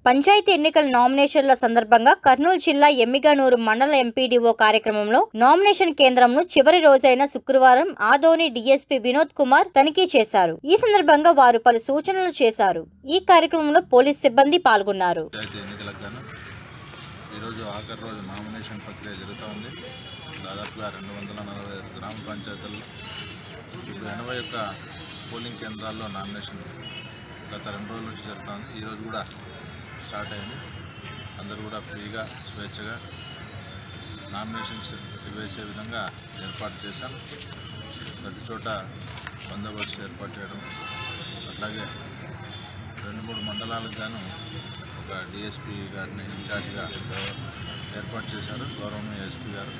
పంచాయతీ ఎన్నికల నామినేషన్ల సందర్భంగా కర్నూలు జిల్లా ఎమ్మిగనూరు మండల ఎంపీడీఓ కార్యక్రమంలో నామినేషన్ కేంద్రంను చివరి రోజైన శుక్రవారం ఆదోని డీఎస్పీ వినోద్ కుమార్ తనిఖీ చేశారు ఈ సందర్భంగా వారు పలు సూచనలు చేశారు ఈ కార్యక్రమంలో పోలీస్ సిబ్బంది పాల్గొన్నారు పంచాయతీ ఎన్నికలకు గాను ఈరోజు ఆఖరి రోజు నామినేషన్ ప్రక్రియ జరుగుతూ ఉంది దాదాపుగా రెండు వందల నలభై ఐదు గ్రామ పంచాయతీల్లో ఇప్పుడు ఎనభై ఒక్క పోలింగ్ కేంద్రాల్లో నామినేషన్ గత రెండు రోజుల నుంచి జరుగుతుంది ఈరోజు కూడా స్టార్ట్ అయింది అందరూ కూడా ఫ్రీగా స్వేచ్ఛగా నామినేషన్స్ వేసే విధంగా ఏర్పాటు చేశాం ప్రతి చోట బందోబస్తు ఏర్పాటు చేయడం అట్లాగే రెండు మూడు మండలాలకు గాను ఒక డిఎస్పీ గారిని ఇన్ఛార్జ్గా ఏర్పాటు చేశారు గౌరవనీయ ఎస్పీ గారు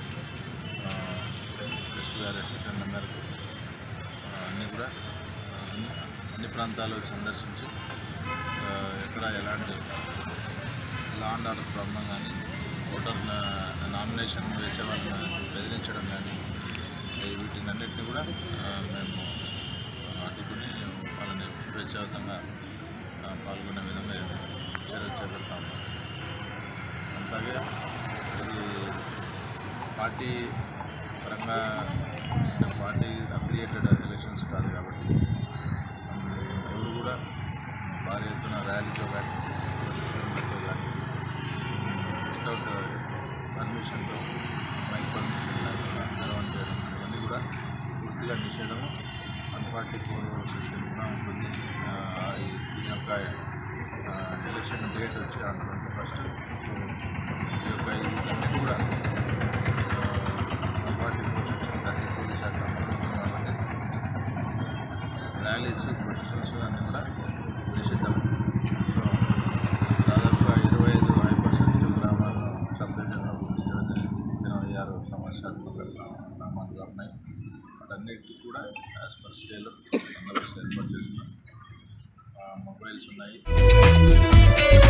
ఎస్పీ గారి సూచనల మేరకు ఆ, అన్నీ కూడా అన్ని అన్ని ప్రాంతాలు సందర్శించి ఆ, ఎక్కడ ఎలాంటి లా అండ్ ఆర్డర్ ప్రాబ్లం కానీ ఓటర్ నామినేషన్ వేసే వాళ్ళని బెదిరించడం కానీ వీటిని అన్నింటినీ కూడా ఆ, మేము అడ్డుకుని వాళ్ళని స్వేచ్ఛాయుతంగా ఆ, పాల్గొనే విధంగా చర్యలు చేపడతాము అలాగే ఇది పార్టీ పరంగా అంటే పార్టీ అఫిలియేటెడ్ ఎలక్షన్స్ కాదు కాబట్టి అందులో ఎవరు కూడా భారీ ఎత్తున ర్యాలీతో కానీ ప్రదర్శనలతో కానీ వితౌట్ పర్మిషన్తో మైక్ పర్మిషన్ లేకుండా నిర్వహణ చేయడం ఇవన్నీ కూడా పూర్తిగా నిషేధము వన్ ఫార్టీ ఫోర్ సెక్షన్ కూడా ఉంటుంది ఆ, ఈ దీని యొక్క ఆ, ఎలక్షన్ డేట్ వచ్చి ఆన్ ట్వంటీ ఫస్ట్ ఈ యొక్క ఇవన్నీ కూడా one forty four section thirty police act అమలు కాబట్టి ర్యాలీస్ ప్రొసెషన్స్ అన్నీ కూడా నిషిద్ధం సో దాదాపుగా ఇరవై ఐదు హైపర్ సెన్సిటివ్ గ్రామాలను సబ్ డివిజన్లో గుర్తించడం జరిగింది ఇరవై ఆరు సమస్యాత్మక గ్రామాలుగా ఉన్నాయి వాటన్నిటికీ కూడా యాజ్ పర్ స్కేల్ బందోబస్తు ఏర్పాటు చేస్తున్నాం మొబైల్స్ ఉన్నాయి